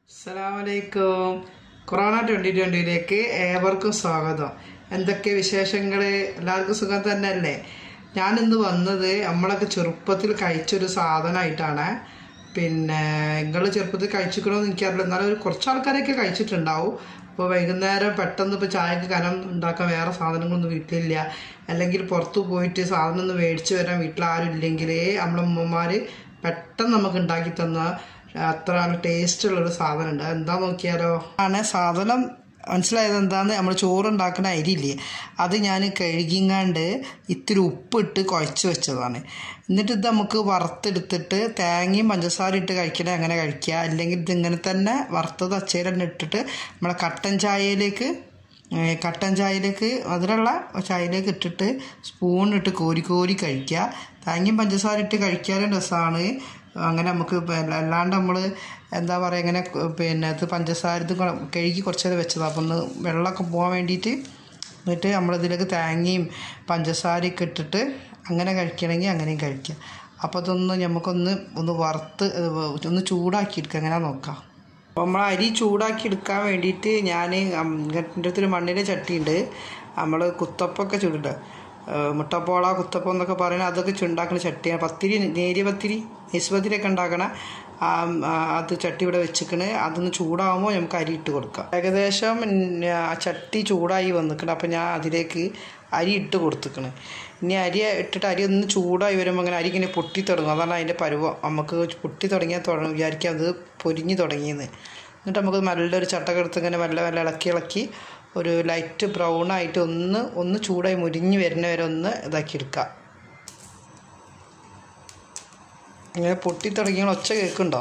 അസ്സലാമലൈക്കും corona twenty ട്വന്റിയിലേക്ക് ഏവർക്കും സ്വാഗതം എന്തൊക്കെ വിശേഷങ്ങൾ എല്ലാവർക്കും സുഖം തന്നെയല്ലേ ഞാനിന്ന് വന്നത് നമ്മളൊക്കെ ചെറുപ്പത്തിൽ കഴിച്ചൊരു സാധനമായിട്ടാണ് പിന്നെ നിങ്ങൾ ചെറുപ്പത്തിൽ കഴിച്ചിക്കണമെന്ന് എനിക്കറിയില്ല എന്നാലും ഒരു കുറച്ച് ആൾക്കാരൊക്കെ കഴിച്ചിട്ടുണ്ടാവും അപ്പോൾ വൈകുന്നേരം പെട്ടെന്ന് ഇപ്പോൾ ചായക്ക് കനം ഉണ്ടാക്കാൻ വേറെ സാധനങ്ങളൊന്നും വീട്ടിലില്ല അല്ലെങ്കിൽ പുറത്ത് പോയിട്ട് സാധനം ഒന്ന് മേടിച്ച് വരാൻ വീട്ടിൽ ആരും ഇല്ലെങ്കിൽ നമ്മളെ ഉമ്മമാർ പെട്ടെന്ന് നമുക്ക് ഉണ്ടാക്കി തന്ന അത്ര നല്ല ടേസ്റ്റ് ഉള്ളൊരു സാധനം ഉണ്ട് എന്താ നോക്കിയാലോ ആണ് സാധനം മനസ്സിലായത് എന്താന്ന് നമ്മൾ ചോറുണ്ടാക്കുന്ന അരിയില്ലേ അത് ഞാൻ കഴുകിങ്ങാണ്ട് ഇത്തിരി ഉപ്പിട്ട് കുഴച്ച് വെച്ചതാണ് എന്നിട്ട് ഇത് നമുക്ക് വറുത്തെടുത്തിട്ട് തേങ്ങയും പഞ്ചസാര ഇട്ട് കഴിക്കണേ അങ്ങനെ കഴിക്കുക അല്ലെങ്കിൽ ഇതിങ്ങനെ തന്നെ വറുത്തത് അച്ചയിൽ തന്നെ ഇട്ടിട്ട് നമ്മളെ കട്ടൻ ചായയിലേക്ക് ഏ, കട്ടൻ ചായയിലേക്ക് മധുരമുള്ള ചായയിലേക്ക് ഇട്ടിട്ട് സ്പൂണിട്ട് കോരി കോരി കഴിക്കുക തേങ്ങയും പഞ്ചസാര ഇട്ട് കഴിക്കാനും രസമാണ് അങ്ങനെ നമുക്ക് ഇപ്പം അല്ല- അല്ലാണ്ട് നമ്മൾ എന്താ പറയുക ഇങ്ങനെ ക- പിന്നെ ഇത് പഞ്ചസാര ഇത് കൊ- കഴുകി കുറച്ച് നേരം വെച്ചതാണ് അപ്പം ഒന്ന് വെള്ളമൊക്കെ പോകാൻ വേണ്ടിയിട്ട് എന്നിട്ട് നമ്മളിതിലേക്ക് തേങ്ങയും പഞ്ചസാരയൊക്കെ ഇട്ടിട്ട് അങ്ങനെ കഴിക്കണമെങ്കിൽ അങ്ങനെയും കഴിക്കാം അപ്പോൾ അതൊന്ന് നമുക്കൊന്ന് ഒന്ന് വറുത്ത് ഏ, ഒന്ന് ചൂടാക്കി എടുക്കുക അങ്ങനെ നോക്കാം അപ്പോൾ നമ്മൾ അരി ചൂടാക്കി എടുക്കാൻ വേണ്ടിയിട്ട് ഞാൻ എൻ്റെ അടുത്തൊരു മണ്ണിൻ്റെ ചട്ടിയുണ്ട് നമ്മൾ കുത്തപ്പൊക്കെ ചുടുണ്ട് മുട്ടപ്പോള കുത്തപ്പം എന്നൊക്കെ പറയുന്നത് അതൊക്കെ ചുണ്ടാക്കുന്ന ചട്ടിയാണ് പത്തിരി നേരിയ പത്തിരി നെയ്സ് പത്തിരിയൊക്കെ ഉണ്ടാക്കണ ആ, ആ, അത് ചട്ടി ഇവിടെ വെച്ചിക്കണ് അതൊന്ന് ചൂടാകുമ്പോൾ നമുക്ക് അരി ഇട്ട് കൊടുക്കാം ഏകദേശം ന- ആ ചട്ടി ചൂടായി വന്നിക്കണം അപ്പം ഞാൻ അതിലേക്ക് അരി ഇട്ട് കൊടുത്തിക്കണ് ഇനി അരി ഇട്ടിട്ട് അരി ഒന്ന് ചൂടായി വരുമ്പോൾ അങ്ങനെ അരി ഇങ്ങനെ പൊട്ടി തുടങ്ങും അതാണ് അതിൻ്റെ പരുവം നമുക്ക് പൊട്ടി തുടങ്ങിയാൽ തുടങ്ങും വിചാരിക്കാം അത് പൊരിഞ്ഞ് തുടങ്ങിയെന്ന് എന്നിട്ട് നമുക്ക് നല്ലൊരു ചട്ടക്കെടുത്ത് ഇങ്ങനെ മെല്ലെ മെല്ലെ ഇളക്കി ഇളക്കി ഒരു ലൈറ്റ് ബ്രൗൺ ആയിട്ട് ഒന്ന് ഒന്ന് ചൂടായി മുരിഞ്ഞ് വരുന്ന വരെ ഒന്ന് ഇതാക്കി എടുക്കാം ഇങ്ങനെ പൊട്ടി തുടങ്ങിയ ഒച്ച കേൾക്കുന്നുണ്ടോ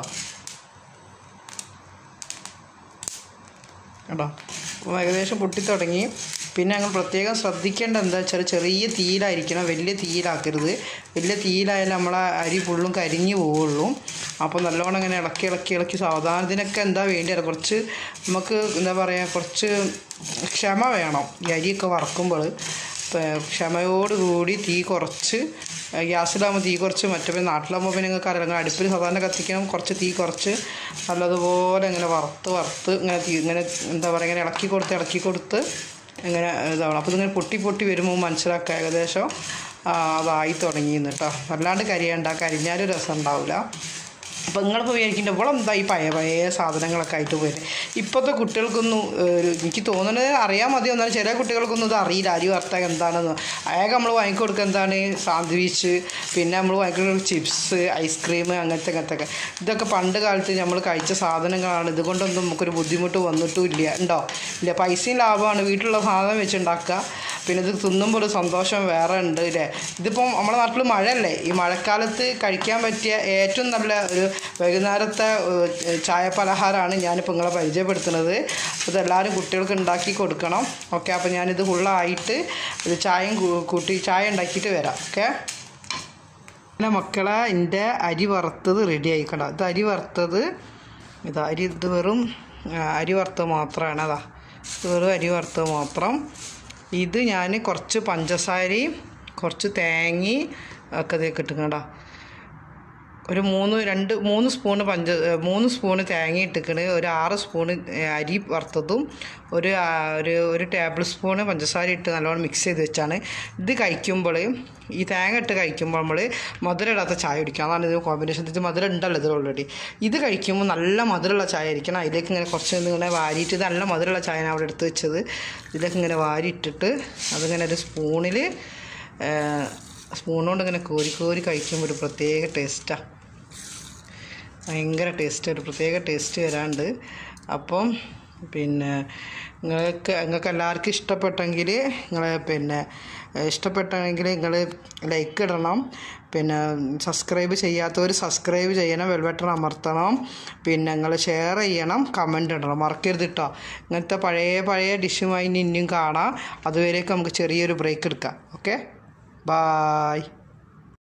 കേട്ടോ അപ്പോൾ ഏകദേശം പൊട്ടി തുടങ്ങി പിന്നെ ഞങ്ങൾ പ്രത്യേകം ശ്രദ്ധിക്കേണ്ട എന്താ വെച്ചാൽ ചെറിയ തീയിലായിരിക്കണം വലിയ തീയിലാക്കരുത് വലിയ തീയിലായാലും നമ്മളെ അരി ഫുള്ളും കരിഞ്ഞു പോവുള്ളൂ അപ്പോൾ നല്ലോണം ഇങ്ങനെ ഇളക്കി ഇളക്കി ഇളക്കി സാവധാനത്തിനൊക്കെ എന്താ വേണ്ടിയത് കുറച്ച് നമുക്ക് എന്താ പറയുക കുറച്ച് ക്ഷമ വേണം ഈ അരിയൊക്കെ വറക്കുമ്പോൾ ക്ഷമയോടുകൂടി തീ കുറച്ച് ഗ്യാസിലാകുമ്പോൾ തീ കുറച്ച് മറ്റേ നാട്ടിലാകുമ്പോൾ പിന്നെ നിങ്ങൾക്ക് അറിയാം നിങ്ങൾ അടുപ്പിൽ സാധാരണ കത്തിക്കണം കുറച്ച് തീ കുറച്ച് നല്ലതുപോലെ ഇങ്ങനെ വറുത്ത് വറുത്ത് ഇങ്ങനെ തീ ഇങ്ങനെ എന്താ പറയുക ഇങ്ങനെ ഇളക്കി കൊടുത്ത് ഇളക്കി കൊടുത്ത് ഇങ്ങനെ ഇതാവണം അപ്പോൾ ഇതിങ്ങനെ പൊട്ടി പൊട്ടി വരുമ്പോൾ മനസ്സിലാക്കുക ഏകദേശം ആ, അതായി തുടങ്ങിയെന്ന് കേട്ടോ അല്ലാണ്ട് കരിയണ്ട കരിഞ്ഞാലും രസം ഉണ്ടാവില്ല അപ്പോൾ നിങ്ങളിപ്പോൾ വിചാരിക്കേണ്ട ഇവിടെ എന്താ ഈ പഴയ പഴയ സാധനങ്ങളൊക്കെ ആയിട്ട് പോയത് ഇപ്പോഴത്തെ കുട്ടികൾക്കൊന്നും ഏഹ്, എനിക്ക് തോന്നുന്നത് അറിയാൻ മതി എന്നാലും ചില കുട്ടികൾക്കൊന്നും ഇത് അറിയില്ല അരി വറുത്താൽ എന്താണെന്ന് അയാൾക്ക് നമ്മൾ വാങ്ങിക്കൊടുക്കുക എന്താണ് സാൻഡ്വിച്ച് പിന്നെ നമ്മൾ വാങ്ങിക്കൊടുക്കുക ചിപ്സ് ഐസ്ക്രീം അങ്ങനത്തെ അങ്ങനത്തെ ഒക്കെ ഇതൊക്കെ പണ്ട് കാലത്ത് നമ്മൾ കഴിച്ച സാധനങ്ങളാണ് ഇതുകൊണ്ടൊന്നും നമുക്കൊരു ബുദ്ധിമുട്ട് വന്നിട്ടും ഇല്ല ഉണ്ടോ ഇല്ല പൈസയും ലാഭമാണ് വീട്ടിലുള്ള സാധനം വെച്ചുണ്ടാക്കുക പിന്നെ ഇത് തിന്നുമ്പോൾ ഒരു സന്തോഷം വേറെ ഉണ്ട് അല്ലേ ഇതിപ്പം നമ്മുടെ നാട്ടിൽ മഴയല്ലേ ഈ മഴക്കാലത്ത് കഴിക്കാൻ പറ്റിയ ഏറ്റവും നല്ല ഒരു വൈകുന്നേരത്തെ ഏഹ്, ചായ പലഹാരമാണ് ഞാനിപ്പോൾ നിങ്ങളെ പരിചയപ്പെടുത്തുന്നത് അപ്പോൾ ഇതെല്ലാവരും കുട്ടികൾക്ക് ഉണ്ടാക്കി കൊടുക്കണം ഓക്കെ അപ്പോൾ ഞാനിത് ഫുള്ളായിട്ട് ഇത് ചായയും കൂ- കൂട്ടി ചായ ഉണ്ടാക്കിയിട്ട് വരാം ഓക്കെ പിന്നെ മക്കളെ എൻ്റെ അരി വറുത്തത് റെഡി ആയിക്കണ്ട ഇത് അരി വറുത്തത് ഇത് അരി ഇത് വെറും ആ, അരി വറുത്തത് മാത്രമാണ് അതാ ഇത് വെറും അരി വറുത്തത് മാത്രം ഇത് ഞാൻ കുറച്ച് പഞ്ചസാരയും കുറച്ച് തേങ്ങയും ഒക്കെ ഇതിലേക്ക് ഇട്ടുക്കണ്ട ഒരു മൂന്ന് രണ്ട് മൂന്ന് സ്പൂണ് പഞ്ച മൂന്ന് സ്പൂണ് തേങ്ങ ഇട്ടിക്കണ് ഒരു ആറ് സ്പൂണ് അരി വറുത്തതും ഒരു ആ, ഒരു ഒരു ടേബിൾ സ്പൂണ് പഞ്ചസാര ഇട്ട് നല്ലോണം മിക്സ് ചെയ്ത് വെച്ചാണ് ഇത് കഴിക്കുമ്പോൾ ഈ തേങ്ങ ഇട്ട് കഴിക്കുമ്പോൾ നമ്മൾ മധുരം ഇടാത്ത ചായ കുടിക്കാം അതാണ് ഇത് കോമ്പിനേഷൻ ഇത് മധുരം ഉണ്ടല്ലോ ഇതിൽ ഓൾറെഡി ഇത് കഴിക്കുമ്പോൾ നല്ല മധുരമുള്ള ചായ ആയിരിക്കണം അതിലേക്ക് ഇങ്ങനെ കുറച്ച് ഇങ്ങനെ വാരിയിട്ട് ഇത് നല്ല മധുരമുള്ള ചായ ഞാൻ അവിടെ എടുത്ത് വെച്ചത് ഇതിലേക്ക് ഇങ്ങനെ വാരിയിട്ടിട്ട് അതിങ്ങനെ ഒരു സ്പൂണിൽ സ്പൂൺ കൊണ്ട് ഇങ്ങനെ കോരി കോരി കഴിക്കുമ്പോൾ ഒരു പ്രത്യേക ടേസ്റ്റാണ് ഭയങ്കര ടേസ്റ്റ് ഒരു പ്രത്യേക ടേസ്റ്റ് വരാണ്ട് അപ്പം പിന്നെ നിങ്ങൾക്ക് നിങ്ങൾക്ക് എല്ലാവർക്കും ഇഷ്ടപ്പെട്ടെങ്കിൽ നിങ്ങൾ പിന്നെ ഇഷ്ടപ്പെട്ടെങ്കിൽ നിങ്ങൾ ലൈക്ക് ഇടണം പിന്നെ സബ്സ്ക്രൈബ് ചെയ്യാത്തവർ സബ്സ്ക്രൈബ് ചെയ്യണം വെൽബട്ടൺ അമർത്തണം പിന്നെ നിങ്ങൾ ഷെയർ ചെയ്യണം കമൻ്റ് ഇടണം മറക്കരുത് കേട്ടോ ഇങ്ങനത്തെ പഴയ പഴയ ഡിഷുമായി ഇനി ഇനിയും കാണാം അതുവരേക്കും നമുക്ക് ചെറിയൊരു ബ്രേക്ക് എടുക്കാം ഓക്കെ ബായ്